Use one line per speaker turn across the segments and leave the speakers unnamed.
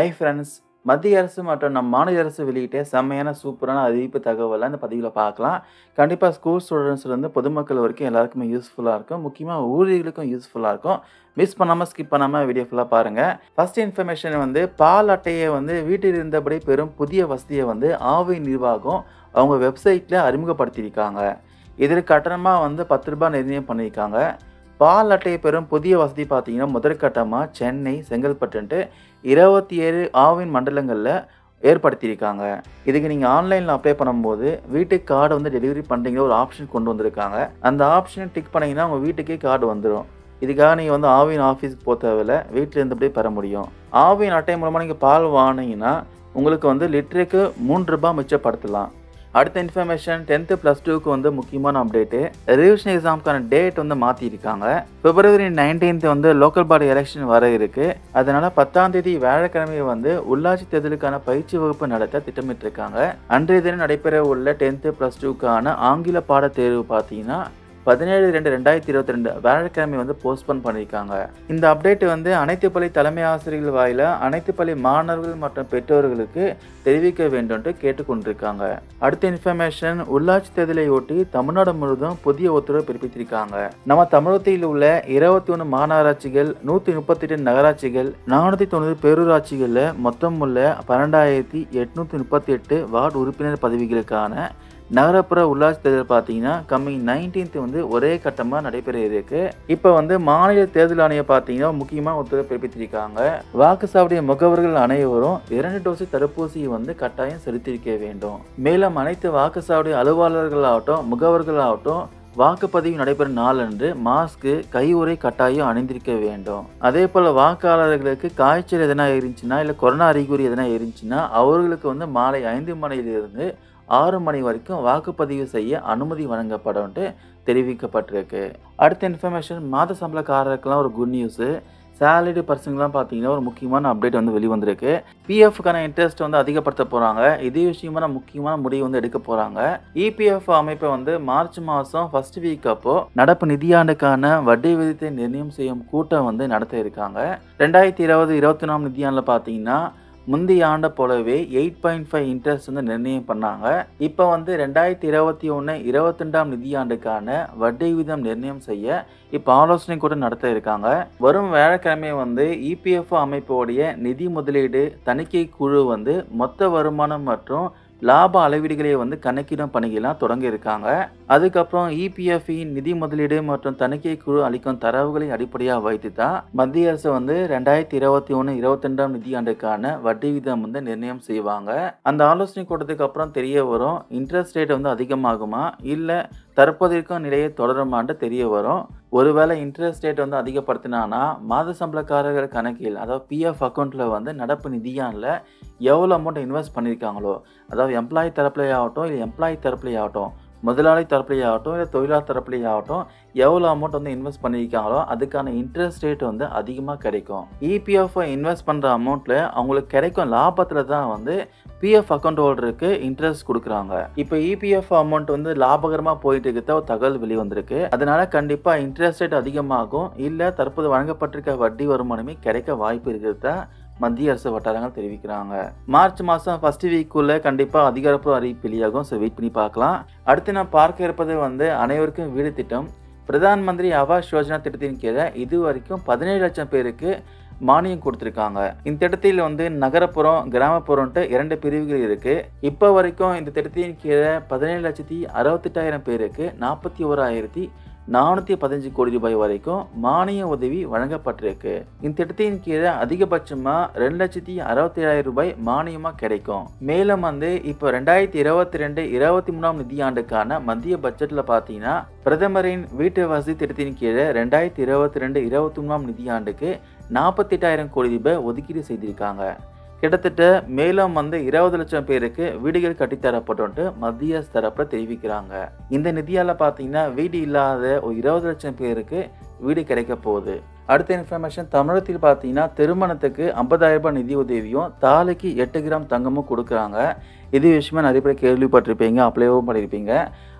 hi friends மத்திய அரசு மற்றும் நம் மாநில அரசு வெளியிட்ட செம்மையான சூப்பரான அறிவிப்பு தகவலை இந்த பதிவில் பார்க்கலாம் கண்டிப்பாக ஸ்கூல் ஸ்டூடெண்ட்ஸ்லேருந்து பொதுமக்கள் வரைக்கும் எல்லாருக்குமே யூஸ்ஃபுல்லாக இருக்கும் முக்கியமாக ஊழியர்களுக்கும் யூஸ்ஃபுல்லாக இருக்கும் மிஸ் பண்ணாமல் ஸ்கிப் பண்ணாமல் வீடியோ ஃபுல்லாக பாருங்கள் ஃபஸ்ட் இன்ஃபர்மேஷன் வந்து பால் அட்டையை வந்து வீட்டில் இருந்தபடி பெறும் புதிய வசதியை வந்து ஆவை நிர்வாகம் அவங்க வெப்சைட்டில் அறிமுகப்படுத்தியிருக்காங்க இதற்கு கட்டணமாக வந்து பத்து ரூபாய் நிர்ணயம் பண்ணியிருக்காங்க பால் அட்டையை பெறும் புதிய வசதி பார்த்தீங்கன்னா முதற்கட்டமாக சென்னை செங்கல்பட்டுன்ட்டு இருபத்தி ஏழு ஆவின் மண்டலங்களில் ஏற்படுத்தியிருக்காங்க இதுக்கு நீங்கள் ஆன்லைனில் அப்ளை பண்ணும்போது வீட்டுக்கு கார்டு வந்து டெலிவரி பண்ணுறீங்கிற ஒரு ஆப்ஷன் கொண்டு வந்திருக்காங்க அந்த ஆப்ஷனை டிக் பண்ணிங்கன்னா உங்கள் வீட்டுக்கே கார்டு வந்துடும் இதுக்காக நீங்கள் வந்து ஆவின் ஆஃபீஸுக்கு போக தேவையில்ல வீட்டில் இருந்தபடியே பெற முடியும் ஆவின் அட்டை மூலமாக நீங்கள் பால் வாங்கினீங்கன்னா உங்களுக்கு வந்து லிட்டருக்கு மூன்று ரூபாய் மிச்சப்படுத்தலாம் அடுத்த இன்ஃபர்மேஷன் டென்த்து ப்ளஸ் டூக்கு வந்து முக்கியமான அப்டேட்டு ரிவிஷன் எக்ஸாமுக்கான டேட் வந்து மாற்றிருக்காங்க பிப்ரவரி நைன்டீன்த் வந்து லோக்கல் பாடி எலெக்ஷன் வர இருக்கு அதனால பத்தாம் தேதி வியாழக்கிழமை வந்து உள்ளாட்சி தேர்தலுக்கான பயிற்சி வகுப்பு நடத்த திட்டமிட்டிருக்காங்க அன்றைய தினம் நடைபெற உள்ள டென்த்து ப்ளஸ் டூக்கான ஆங்கில பாட தேர்வு பார்த்தீங்கன்னா பதினேழு ரெண்டு ரெண்டாயிரத்தி இருபத்தி ரெண்டு வியாழக்கிழமை வந்து போஸ்ட்போன் பண்ணியிருக்காங்க இந்த அப்டேட் வந்து அனைத்து பள்ளி தலைமை ஆசிரியர்கள் வாயில அனைத்து பள்ளி மாணவர்கள் மற்றும் பெற்றோர்களுக்கு தெரிவிக்க வேண்டும்ட்டு கேட்டுக்கொண்டிருக்காங்க அடுத்த இன்ஃபர்மேஷன் உள்ளாட்சி தேர்தலை ஒட்டி தமிழ்நாடு முழுவதும் புதிய உத்தரவு பிறப்பித்திருக்காங்க நம்ம தமிழகத்தில் உள்ள இருபத்தி ஒன்று மாநகராட்சிகள் நூற்றி முப்பத்தி எட்டு நகராட்சிகள் நானூற்றி தொண்ணூறு பேரூராட்சிகளில் மொத்தம் உள்ள பன்னெண்டாயிரத்தி எட்நூற்றி முப்பத்தி எட்டு வார்டு உறுப்பினர் பதவிகளுக்கான நகரப்புற உள்ளாட்சி தேர்தல் பார்த்தீங்கன்னா கம்மிங் நைன்டீன்த் வந்து ஒரே கட்டமாக நடைபெற இருக்கு இப்போ வந்து மாநில தேர்தல் ஆணையம் பார்த்தீங்கன்னா முக்கியமாக உத்தரவு பிறப்பித்திருக்காங்க வாக்குச்சாவடி முகவர்கள் அனைவரும் இரண்டு டோஸ் தடுப்பூசியை வந்து கட்டாயம் செலுத்தியிருக்க வேண்டும் மேலும் அனைத்து வாக்குச்சாவடி அலுவலர்களாகட்டும் முகவர்களாகட்டும் வாக்குப்பதிவு நடைபெறும் நாளன்று மாஸ்க்கு கையுறை கட்டாயம் அணிந்திருக்க வேண்டும் அதே போல் வாக்காளர்களுக்கு காய்ச்சல் எதனா இருந்துச்சுன்னா இல்லை கொரோனா அறிகுறி எதனா இருந்துச்சுன்னா அவர்களுக்கு வந்து மாலை ஐந்து மணியிலிருந்து ஆறு மணி வரைக்கும் வாக்குப்பதிவு செய்ய அனுமதி வழங்கப்படும்ட்டு தெரிவிக்கப்பட்டிருக்கு அடுத்த இன்ஃபர்மேஷன் மாத சம்பளக்காரருக்கெல்லாம் ஒரு குட் நியூஸு சேலரி பர்சன்லாம் பார்த்தீங்கன்னா ஒரு முக்கியமான அப்டேட் வந்து வெளிவந்திருக்கு பிஎஃப்க்கான இன்ட்ரெஸ்ட் வந்து அதிகப்படுத்த போகிறாங்க இதே விஷயமான முக்கியமான முடிவு வந்து எடுக்க போகிறாங்க இபிஎஃப் அமைப்பை வந்து மார்ச் மாதம் ஃபர்ஸ்ட் வீக் அப்போ நடப்பு நிதியாண்டுக்கான வட்டி விகிதத்தை நிர்ணயம் செய்யும் கூட்டம் வந்து நடத்த இருக்காங்க ரெண்டாயிரத்தி இருபது இருபத்தி நாலு நிதியாண்டில் பார்த்தீங்கன்னா முந்தைய ஆண்டை போலவே எயிட் பாயிண்ட் ஃபைவ் இன்ட்ரெஸ்ட் வந்து நிர்ணயம் பண்ணாங்க இப்போ வந்து ரெண்டாயிரத்தி இருபத்தி ஒன்று இருபத்தி ரெண்டாம் நிதியாண்டுக்கான வட்டி விகிதம் நிர்ணயம் செய்ய இப்போ ஆலோசனை கூட நடத்த இருக்காங்க வரும் வியாழக்கிழமை வந்து இபிஎஃப்ஓ அமைப்போடைய நிதி முதலீடு தணிக்கை குழு வந்து மொத்த வருமானம் மற்றும் லாப அளவீடுகளை வந்து கணக்கிடும் பணிகள்லாம் தொடங்க இருக்காங்க அதுக்கப்புறம் இபிஎஃப்இன் நிதி முதலீடு மற்றும் தணிக்கை குழு அளிக்கும் தரவுகளை அடிப்படையாக வைத்து தான் மத்திய அரசு வந்து ரெண்டாயிரத்தி இருபத்தி ஒன்று இருபத்தி ரெண்டாம் நிதியாண்டுக்கான வட்டி விகிதம் வந்து நிர்ணயம் செய்வாங்க அந்த ஆலோசனை கூட்டத்துக்கு அப்புறம் தெரிய வரும் இன்ட்ரெஸ்ட் ரேட் வந்து அதிகமாகுமா இல்லை தற்போதைக்கும் நிலையை தொடருமான்ட்டு தெரிய வரும் ஒருவேளை இன்ட்ரெஸ்ட் ரேட் வந்து அதிகப்படுத்தினானா மாத சம்பளக்காரர்கள் கணக்கில் அதாவது பிஎஃப் அக்கௌண்ட்டில் வந்து நடப்பு நிதியானில் எவ்வளோ அமௌண்ட் இன்வெஸ்ட் பண்ணியிருக்காங்களோ அதாவது எம்ப்ளாயி தரப்புலேயே ஆகட்டும் இல்லை எம்ப்ளாயி தரப்புலேயே ஆகட்டும் முதலாளி தரப்புலேயே ஆகட்டும் இல்லை தொழிலாளர் தரப்புலேயே ஆகட்டும் எவ்வளோ அமௌண்ட் வந்து இன்வெஸ்ட் பண்ணியிருக்காங்களோ அதுக்கான இன்ட்ரெஸ்ட் ரேட் வந்து அதிகமாக கிடைக்கும் இபிஎஃப் இன்வெஸ்ட் பண்ணுற அமௌண்ட்டில் அவங்களுக்கு கிடைக்கும் லாபத்தில் தான் வந்து பிஎஃப் அக்கௌண்ட் ஹோல்டருக்கு இன்ட்ரெஸ்ட் கொடுக்குறாங்க இப்போ இபிஎஃப் அமௌண்ட் வந்து லாபகரமாக போயிட்டு இருக்கிற ஒரு தகவல் வெளிவந்திருக்கு அதனால கண்டிப்பாக இன்ட்ரெஸ்ட் ரேட் அதிகமாகும் இல்லை தற்போது வழங்கப்பட்டிருக்க வட்டி வருமானமே கிடைக்க வாய்ப்பு இருக்கிறதா மத்திய அரசு வட்டாரங்கள் தெரிவிக்கிறாங்க மார்ச் மாதம் ஃபர்ஸ்ட் வீக்குள்ளே கண்டிப்பாக அதிகாரப்பூர்வ அறிவிப்பு வெளியாகும் ஸோ வெயிட் பண்ணி பார்க்கலாம் அடுத்து நான் பார்க்க இருப்பது வந்து அனைவருக்கும் வீடு திட்டம் பிரதான் மந்திரி ஆவாஸ் யோஜனா திட்டத்தின் கீழே இது வரைக்கும் பதினேழு லட்சம் பேருக்கு மானியம் கொடுத்துருக்காங்க இந்த திட்டத்தில் வந்து நகரப்புறம் கிராமப்புறம்ட்டு இரண்டு பிரிவுகள் இருக்கு இப்போ வரைக்கும் இந்த திட்டத்தின் கீழே பதினேழு லட்சத்தி அறுபத்தெட்டாயிரம் பேருக்கு நாற்பத்தி ஓராயிரத்தி நானூற்றி பதினஞ்சு கோடி ரூபாய் வரைக்கும் மானிய உதவி வழங்கப்பட்டிருக்கு இந்த திட்டத்தின் கீழே அதிகபட்சமாக ரெண்டு லட்சத்தி அறுபத்தி ஏழாயிரம் ரூபாய் மானியமாக கிடைக்கும் மேலும் வந்து இப்போ ரெண்டாயிரத்தி இருபத்தி ரெண்டு இருபத்தி மூணாம் நிதியாண்டுக்கான மத்திய பட்ஜெட்டில் பார்த்தீங்கன்னா பிரதமரின் வீட்டு வசதி திட்டத்தின் கீழே ரெண்டாயிரத்தி இருபத்தி ரெண்டு இருபத்தி மூணாம் நிதியாண்டுக்கு நாற்பத்தெட்டாயிரம் கோடி ரூபாய் ஒதுக்கீடு செய்திருக்காங்க கிட்டத்தட்ட மேலும் வந்து இருபது லட்சம் பேருக்கு வீடுகள் கட்டித்தரப்பட்டு மத்திய அரசு தரப்பில் தெரிவிக்கிறாங்க இந்த நிதியால் பார்த்தீங்கன்னா வீடு இல்லாத ஒரு இருபது லட்சம் பேருக்கு வீடு கிடைக்க போகுது அடுத்த இன்ஃபர்மேஷன் தமிழகத்தில் பார்த்தீங்கன்னா திருமணத்துக்கு ஐம்பதாயிரம் ரூபாய் நிதி உதவியும் தாலிக்கு எட்டு கிராம் தங்கமும் கொடுக்குறாங்க இது விஷயமா நிறைய பேர் கேள்விப்பட்டிருப்பீங்க அப்ளைவும் பண்ணியிருப்பீங்க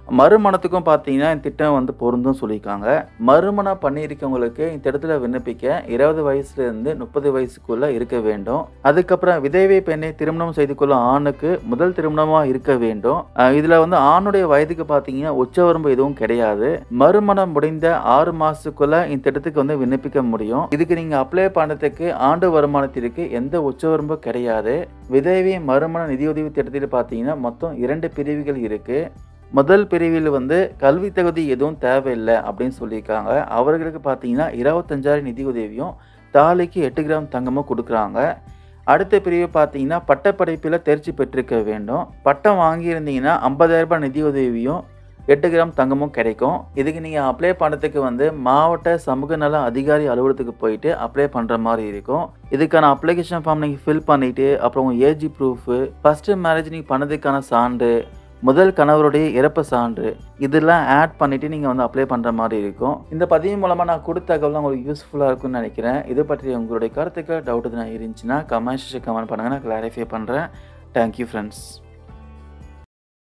மறுமணத்துக்கும் பார்த்தீங்கன்னா இந்த திட்டம் வந்து பொருந்தும் சொல்லியிருக்காங்க மறுமணம் பண்ணியிருக்கவங்களுக்கு இந்த இடத்துல விண்ணப்பிக்க இருபது வயசுலேருந்து முப்பது வயசுக்குள்ள இருக்க வேண்டும் அதுக்கப்புறம் விதவை பெண்ணை திருமணம் செய்து கொள்ளும் ஆணுக்கு முதல் திருமணமாக இருக்க வேண்டும் அஹ் இதுல வந்து ஆணுடைய வயதுக்கு பார்த்தீங்கன்னா உச்சவரம்பு எதுவும் கிடையாது மறுமணம் முடிந்த ஆறு மாசத்துக்குள்ள இந்த திட்டத்துக்கு வந்து விண்ணப்பிக்க முடியும் இதுக்கு நீங்க அப்ளை பண்ணுறதுக்கு ஆண்டு வருமானத்திற்கு எந்த உச்சவரம்பும் கிடையாது விதவை மறுமண நிதியுதவி திட்டத்தில் பார்த்தீங்கன்னா மொத்தம் இரண்டு பிரிவுகள் இருக்கு முதல் பிரிவில் வந்து கல்வி தகுதி எதுவும் தேவையில்லை அப்படின்னு சொல்லியிருக்காங்க அவர்களுக்கு பார்த்தீங்கன்னா இருபத்தஞ்சாயிரம் நிதி உதவியும் தாலிக்கு எட்டு கிராம் தங்கமும் கொடுக்குறாங்க அடுத்த பிரிவு பார்த்தீங்கன்னா பட்டப்படிப்பில் தேர்ச்சி பெற்றிருக்க வேண்டும் பட்டம் வாங்கியிருந்தீங்கன்னா ஐம்பதாயிரம் ரூபாய் நிதி உதவியும் எட்டு கிராம் தங்கமும் கிடைக்கும் இதுக்கு நீங்கள் அப்ளை பண்ணுறதுக்கு வந்து மாவட்ட சமூக நல அதிகாரி அலுவலகத்துக்கு போயிட்டு அப்ளை பண்ணுற மாதிரி இருக்கும் இதுக்கான அப்ளிகேஷன் ஃபார்ம் நீங்கள் ஃபில் பண்ணிவிட்டு அப்புறம் உங்கள் ஏஜ் ப்ரூஃபு ஃபஸ்ட்டு மேரேஜ் நீங்கள் பண்ணதுக்கான சான்று முதல் கணவருடைய இறப்பு சான்று இதெல்லாம் ஆட் பண்ணிவிட்டு நீங்கள் வந்து அப்ளை பண்ணுற மாதிரி இருக்கும் இந்த பதிவு மூலமாக நான் கொடுத்த தகவலாம் உங்களுக்கு யூஸ்ஃபுல்லாக இருக்கும்னு நினைக்கிறேன் இது பற்றி உங்களுடைய கருத்துக்கள் டவுட் எதுனா இருந்துச்சுன்னா கமெண்ட் செக்ஷன் கமெண்ட் பண்ணுங்கள் நான் கிளாரிஃபை பண்ணுறேன் தேங்க்யூ ஃப்ரெண்ட்ஸ்